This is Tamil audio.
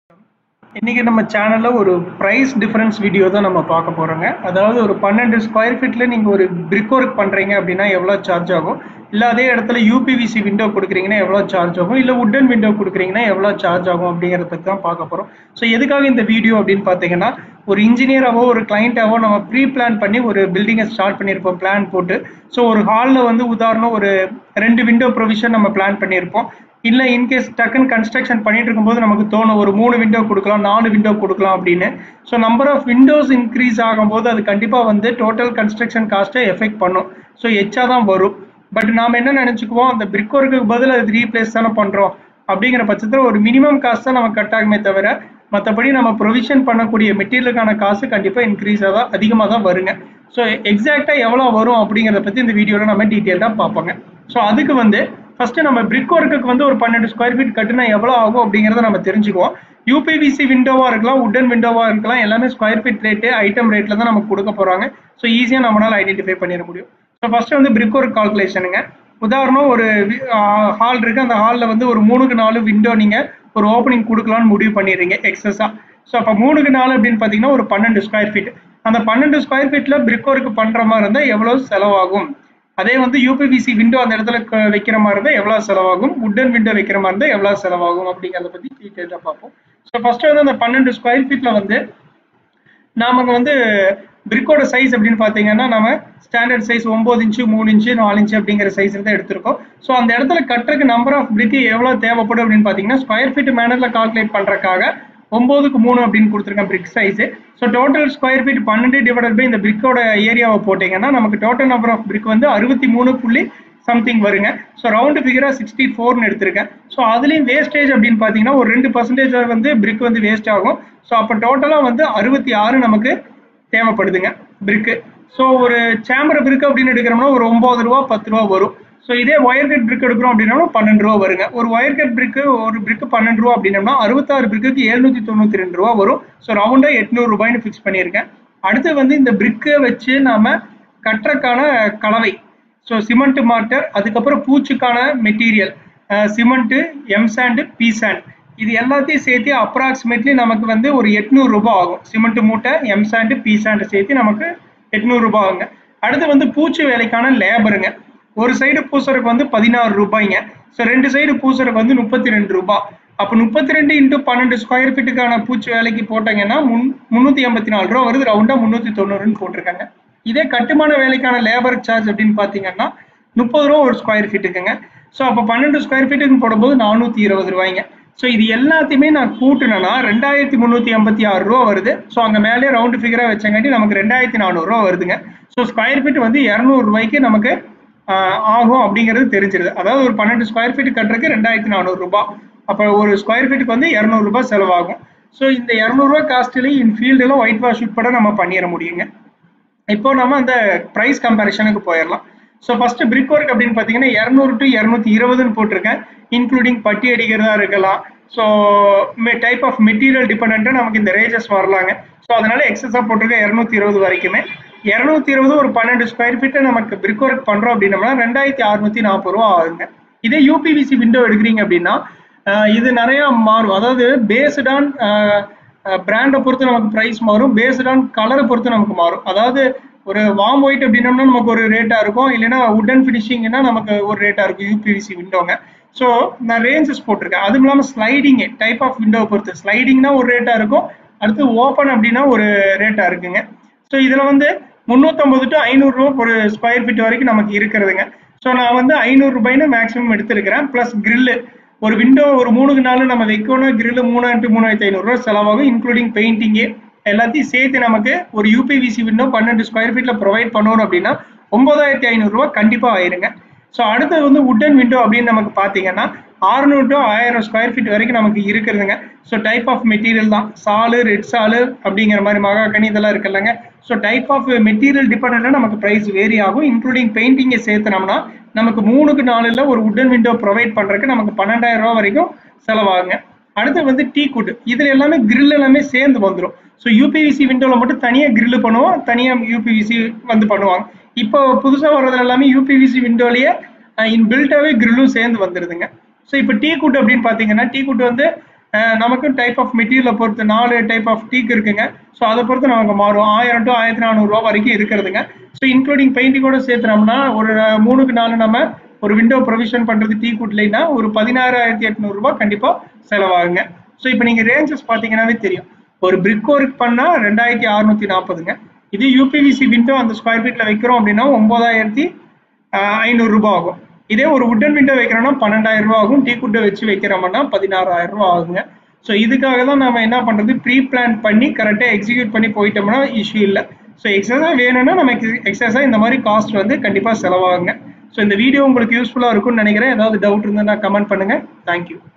இன்னைக்கு நம்ம சேனல்ல ஒரு பிரைஸ் டிஃபரன்ஸ் வீடியோ தான் நம்ம பார்க்க போறோங்க அதாவது ஒரு பன்னெண்டு ஸ்கொயர் ஃபீட்ல நீங்க ஒரு பிரிக் ஒர்க் பண்றீங்க அப்படின்னா எவ்வளவு சார்ஜ் ஆகும் இல்ல அதே இடத்துல யூபிவிசி விண்டோ கொடுக்குறீங்கன்னா எவ்வளவு சார்ஜ் ஆகும் இல்ல உட்டன் விண்டோ கொடுக்குறீங்கன்னா எவ்வளவு சார்ஜ் ஆகும் அப்படிங்கறத பத்தி தான் பார்க்க போறோம் ஸோ எதுக்காக இந்த வீடியோ அப்படின்னு பாத்தீங்கன்னா ஒரு இன்ஜினியராவோ ஒரு கிளைண்டாவோ நம்ம ப்ரீ பிளான் பண்ணி ஒரு பில்டிங்கை ஸ்டார்ட் பண்ணியிருப்போம் பிளான் போட்டு ஸோ ஒரு ஹாலில் வந்து உதாரணம் ஒரு ரெண்டு விண்டோ ப்ரொவிஷன் நம்ம பிளான் பண்ணியிருப்போம் இல்ல இன்கேஸ் டக்குன்னு கன்ஸ்ட்ரக்ஷன் பண்ணிட்டு இருக்கும்போது நமக்கு தோணும் ஒரு மூணு விண்டோ கொடுக்கலாம் நாலு விண்டோ கொடுக்கலாம் அப்படின்னு so number of windows increase ஆகும்போது அது கண்டிப்பா வந்து டோட்டல் கன்ஸ்ட்ரக்ஷன் காஸ்ட்டை எஃபெக்ட் பண்ணும் ஸோ எச்சா தான் வரும் பட் நாம என்ன நினைச்சுக்குவோம் அந்த பிரிக் ஒர்க்குக்கு பதில் அது ரீப்ளேஸ் தானே பண்றோம் அப்படிங்கிற பட்சத்தில் ஒரு மினிமம் காஸ்ட் தான் நமக்கு கட் ஆகுமே தவிர மற்றபடி நம்ம ப்ரொவிஷன் பண்ணக்கூடிய மெட்டீரியலுக்கான காசு கண்டிப்பாக இன்க்ரீஸ் ஆக அதிகமாக தான் வருங்க ஸோ எக்ஸாக்டாக எவ்வளோ வரும் அப்படிங்கிறத பற்றி இந்த வீடியோவில் நம்ம டீட்டெயில்டாக பார்ப்போங்க ஸோ அதுக்கு வந்து ஃபர்ஸ்ட் நம்ம பிரிக் ஒர்க்குக்கு வந்து ஒரு பன்னெண்டு ஸ்கொயர் ஃபீட் கட்டுனா எவ்வளோ ஆகும் அப்படிங்கிறத நம்ம தெரிஞ்சுக்குவோம் யூபிவிசி விண்டோவா இருக்கலாம் உட்டன் விண்டோவா இருக்கலாம் எல்லாமே ஸ்கொயர் ஃபீட் ரேட்டு ஐட்டம் ரேட்ல தான் நமக்கு கொடுக்க போறாங்க ஸோ ஈஸியாக நம்மளால ஐடென்டிஃபை பண்ணிட முடியும் ஸோ ஃபர்ஸ்ட் வந்து பிரிக் ஒர்க் கால்குலேஷனுங்க உதாரணம் ஒரு ஹால் இருக்கு அந்த ஹாலில் வந்து ஒரு மூணுக்கு நாலு விண்டோ நீங்க ஒரு ஓப்பனிங் கொடுக்கலாம்னு முடிவு பண்ணிடுறீங்க எக்ஸஸா ஸோ அப்போ மூணுக்கு நாலு அப்படின்னு பார்த்தீங்கன்னா ஒரு பன்னெண்டு ஸ்கொயர் ஃபீட் அந்த பன்னெண்டு ஸ்கொயர் ஃபீட்ல பிரிக் ஒர்க் பண்ற மாதிரி இருந்தால் எவ்வளவு செலவாகும் அதே வந்து யூபிவிசி விண்டோ அந்த இடத்துல க- வைக்கிற மாதிரி இருந்தால் எவ்வளோ செலவாகும் உட்டன் விண்டோ வைக்கிற மாதிரி இருந்தால் எவ்வளோ செலவாகும் அப்படிங்கிறத பற்றி டீட்டெயிலாக பார்ப்போம் ஸோ ஃபர்ஸ்ட் வந்து அந்த பன்னெண்டு ஸ்கொயர் ஃபீட்ல வந்து நாம வந்து பிரிக்கோட சைஸ் அப்படின்னு பார்த்தீங்கன்னா நம்ம ஸ்டாண்டர்ட் சைஸ் ஒம்பது இன்ச்சு மூணு இன்ச்சு நாலு இன்ச்சு அப்படிங்கிற சைஸ் தான் எடுத்திருக்கோம் ஸோ அந்த இடத்துல கட்டுறதுக்கு நம்பர் ஆஃப் பிரிக்கு எவ்வளோ தேவைப்படும் அப்படின்னு பார்த்தீங்கன்னா ஸ்கொயர் ஃபீட் மேனரில் கால்குலேட் பண்ணுறக்காக ஒம்போதுக்கு மூணு அப்படின்னு கொடுத்துருக்கேன் brick size so total square feet பன்னெண்டு டிவைடட் பை இந்த பிரிக்கோட ஏரியாவை போட்டிங்கன்னா நமக்கு டோட்டல் நம்பர் ஆஃப் பிரிக் வந்து அறுபத்தி மூணு புள்ளி சம்திங் வருங்க ஸோ ரவுண்டு ஃபிகரா சிக்ஸ்டி ஃபோர்னு எடுத்திருக்கேன் ஸோ அதுலேயும் வேஸ்டேஜ் அப்படின்னு பார்த்தீங்கன்னா ஒரு ரெண்டு பர்சன்டேஜ் வந்து பிரிக் வந்து வேஸ்ட் ஆகும் ஸோ அப்போ டோட்டலாக வந்து அறுபத்தி ஆறு நமக்கு தேவைப்படுதுங்க பிரிக்கு ஸோ ஒரு சேம்பர் பிரிக் அப்படின்னு எடுக்கிறோம்னா ஒரு ஒம்பது ரூபா பத்து ரூபா வரும் ஸோ இதே ஒயர் கட் பிரிக் எடுக்கிறோம் அப்படின்னா பன்னெண்டு ரூபா வருங்க ஒரு ஒயர் கட் பிரிக்கு ஒரு பிரிக்கு பன்னெண்டு ரூபா அப்படின்னம்னா அறுபத்தாறு பிரிக்கு எழுநூத்தி தொண்ணூத்தி ரெண்டு ரூபா வரும் ஸோ ரவுண்டா எட்நூறு ரூபாய்னு ஃபிக்ஸ் பண்ணியிருக்கேன் அடுத்து வந்து இந்த பிரிக்கை வச்சு நாம கட்டுறக்கான கலவை ஸோ சிமெண்ட் மாட்டர் அதுக்கப்புறம் பூச்சுக்கான material cement M sand P sand இது எல்லாத்தையும் சேர்த்து அப்ராக்சிமேட்லி நமக்கு வந்து ஒரு எட்நூறு ரூபாய் ஆகும் சிமெண்ட் மூட்டை எம் சாண்டு பி சாண்டு சேர்த்து நமக்கு எட்நூறு ரூபாய் ஆகுங்க அடுத்து வந்து பூச்சி வேலைக்கான லேபருங்க ஒரு சைடு பூசறதுக்கு வந்து பதினாறு ரூபாய்ங்க ஸோ ரெண்டு சைடு பூசறதுக்கு வந்து முப்பத்தி ரெண்டு ரூபாய் அப்போ முப்பத்தி ரெண்டு இன்ட்டு பன்னெண்டு ஸ்கொயர் ஃபீட்டுக்கான பூச்சி வேலைக்கு போட்டாங்கன்னா முன் முந்நூற்றி எண்பத்தி நாலு ரூபா வருது ரவுண்டாக முந்நூற்றி தொண்ணூறுன்னு போட்டிருக்காங்க இதே கட்டுமான வேலைக்கான லேபர் சார்ஜ் அப்படின்னு பார்த்தீங்கன்னா முப்பது ரூபா ஒரு ஸ்கொயர் ஃபீட்டுக்குங்க ஸோ அப்போ பன்னெண்டு ஸ்கொயர் ஃபீட்டுக்கு போடும்போது நானூற்றி இருபது ரூபாய்ங்க ஸோ இது எல்லாத்தையுமே நான் கூட்டினேன்னா ரெண்டாயிரத்தி முந்நூற்றி ஐம்பத்தி ஆறு ரூபா வருது ஸோ அங்கே மேலே ரவுண்டு ஃபிகராக வச்சங்காட்டி நமக்கு ரெண்டாயிரத்தி நானூறுரூவா வருதுங்க ஸோ ஸ்கொயர் ஃபீட் வந்து இரநூறு ரூபாய்க்கு நமக்கு ஆஹ், ஆகும் அப்படிங்கிறது தெரிஞ்சிருது அதாவது ஒரு பன்னெண்டு ஸ்கொயர் ஃபீட் கட்டுறதுக்கு ரெண்டாயிரத்தி நானூறு ரூபாய் அப்போ ஒரு ஸ்கொயர் ஃபீட்டுக்கு வந்து இரநூறு ரூபாய் செலவாகும் ஸோ இந்த இரநூறுவா காஸ்ட்லேயும் இன் ஃபீல்டில் ஒயிட் வாஷ் உட்பட நம்ம பண்ணிட முடியுங்க இப்போ நம்ம அந்த ப்ரைஸ் கம்பேரிஷனுக்கு போயிடலாம் ஸோ ஃபர்ஸ்ட் பிரிக் ஒர்க் அப்படின்னு பார்த்தீங்கன்னா இரநூறு டு இரநூத்தி இருபதுன்னு போட்டிருக்கேன் இன்க்ளூடிங் பட்டி அடிக்கிறதா இருக்கலாம் ஸோ டைப் ஆஃப் மெட்டீரியல் டிபெண்ட்டாக நமக்கு இந்த ரேஜஸ் வரலாங்க ஸோ அதனால எக்ஸஸாக போட்டிருக்கேன் இரநூத்தி இருபது வரைக்குமே இரநூத்தி இருபது ஒரு பன்னெண்டு ஸ்கொயர் ஃபீட்டை நமக்கு பிரிக் ஒர்க் பண்ணுறோம் அப்படின்னம்னா ரெண்டாயிரத்தி அறுநூத்தி நாற்பது ரூபா ஆகுங்க இதே யூபிவிசி விண்டோ எடுக்கிறீங்க அப்படின்னா ஆஹ் இது நிறைய மாறும் அதாவது பேஸ்ட் ஆன் பிராண்டை பொறுத்து நமக்கு ப்ரைஸ் மாறும் பேஸ்ட் ஆன் கலரை பொறுத்து நமக்கு மாறும் அதாவது ஒரு வார்ம் ஒயிட் அப்படின்னம்னா நமக்கு ஒரு ரேட்டா இருக்கும் இல்லைன்னா உடன் ஃபினிஷிங்னா நமக்கு ஒரு ரேட்டா இருக்கும் யூபிவிசி விண்டோங்க ஸோ நான் ரேஞ்சஸ் போட்டிருக்கேன் அதுவும் இல்லாமல் ஸ்லைடிங் டைப் ஆஃப் விண்டோவை பொறுத்து ஸ்லைடிங்னா ஒரு ரேட்டா இருக்கும் அடுத்து ஓப்பன் அப்படின்னா ஒரு ரேட்டா இருக்குங்க ஸோ இதில் வந்து முந்நூற்றம்பது டு ஐநூறுரூவா ஒரு ஸ்கொயர் ஃபீட் வரைக்கும் நமக்கு இருக்கிறதுங்க ஸோ நான் வந்து ஐநூறு ரூபாய்னு மேக்ஸிமம் எடுத்திருக்கிறேன் ப்ளஸ் கிரில்லு ஒரு விண்டோ ஒரு மூணுக்கு நாலு நம்ம வைக்கணும் கிரில்லு மூணாயிரத்து மூணாயிரத்தி ஐநூறுரூவா செலவாகும் இன்க்ளூடிங் பெயிண்டிங்கு எல்லாத்தையும் சேர்த்து நமக்கு ஒரு யூபிவிசி விண்டோ பன்னெண்டு ஸ்கொயர் ஃபீட்ல ப்ரொவைட் பண்ணணும் அப்படின்னா ஒன்பதாயிரத்தி ஐநூறுரூவா கண்டிப்பாக ஆயிருங்க ஸோ அடுத்தது வந்து உட்டன் விண்டோ அப்படின்னு நமக்கு பார்த்தீங்கன்னா ஆறுநூறு டு ஆயிரம் ஸ்கொயர் ஃபீட் வரைக்கும் நமக்கு இருக்கிறதுங்க ஸோ டைப் ஆஃப் மெட்டீரியல் தான் சாலு ரெட் சாலு அப்படிங்கிற மாதிரி மகாகனி இதெல்லாம் இருக்குல்லங்க ஸோ டைப் ஆஃப் மெட்டீரியல் டிபெண்டாக நமக்கு ப்ரைஸ் வேரி ஆகும் இன்க்ளூடிங் பெயிண்டிங்கை சேர்த்தனோம்னா நமக்கு மூணுக்கு நாலுல ஒரு உட்டன் விண்டோ ப்ரொவைட் பண்ணுறதுக்கு நமக்கு பன்னெண்டாயிரம் ரூபா வரைக்கும் செலவாகுங்க அடுத்து வந்து டீ குட் இதுல எல்லாமே grill எல்லாமே சேர்ந்து வந்துடும் ஸோ யூபிவிசி விண்டோவில் மட்டும் தனியாக grill பண்ணுவோம் தனியாக யூபிவிசி வந்து பண்ணுவாங்க இப்போ புதுசாக வர்றதுல எல்லாமே யூபிவிசி விண்டோலயே இன் பில்ட்டாவே கிரில்லும் சேர்ந்து வந்துடுதுங்க ஸோ இப்போ டீ குட் அப்படின்னு பார்த்தீங்கன்னா டீ குட் வந்து நமக்கு டைப் ஆஃப் மெட்டீரியலை பொறுத்து நாலு டைப் ஆஃப் டீக் இருக்குங்க ஸோ அதை பொறுத்து நமக்கு மாறும் ஆயிரம் டு ஆயிரத்தி நானூறுரூவா வரைக்கும் இருக்கிறதுங்க ஸோ இன்க்ளூடிங் பெயிண்டிங்கோட சேர்த்துனோம்னா ஒரு மூணுக்கு நாலு நம்ம ஒரு விண்டோ ப்ரொவிஷன் பண்ணுறது டீ குட்லைனா ஒரு பதினாறாயிரத்தி எட்நூறுரூபா கண்டிப்பாக செலவாகுங்க ஸோ இப்போ நீங்கள் ரேஞ்சஸ் பார்த்தீங்கன்னாவே தெரியும் ஒரு பிரிக் ஒர்க் பண்ணால் ரெண்டாயிரத்தி அறுநூத்தி நாற்பதுங்க இது யூபிவிசி விண்டோ அந்த ஸ்கொயர் ஃபீட்டில் வைக்கிறோம் அப்படின்னா ஒம்பதாயிரத்தி ஐநூறுரூபா ஆகும் இதே ஒரு உட்டன் விண்டோ வைக்கிறோம்னா பன்னெண்டாயிரம் ரூபா ஆகும் டீ குட்டை வச்சு வைக்கிறோம்னா பதினாறாயிரம் ரூபா ஆகுங்க ஸோ இதுக்காக தான் நம்ம என்ன பண்ணுறது ப்ரீ பிளான் பண்ணி கரெக்டாக எக்ஸிக்யூட் பண்ணி போயிட்டோம்னா இஷ்யூ இல்லை ஸோ எக்ஸஸாக வேணும்னா நமக்கு எக்ஸஸாக இந்த மாதிரி காஸ்ட் வந்து கண்டிப்பாக செலவாகுங்க ஸோ இந்த வீடியோ உங்களுக்கு யூஸ்ஃபுல்லாக இருக்கும்னு நினைக்கிறேன் ஏதாவது டவுட் இருந்ததுன்னா கமெண்ட் பண்ணுங்கள் தேங்க்யூ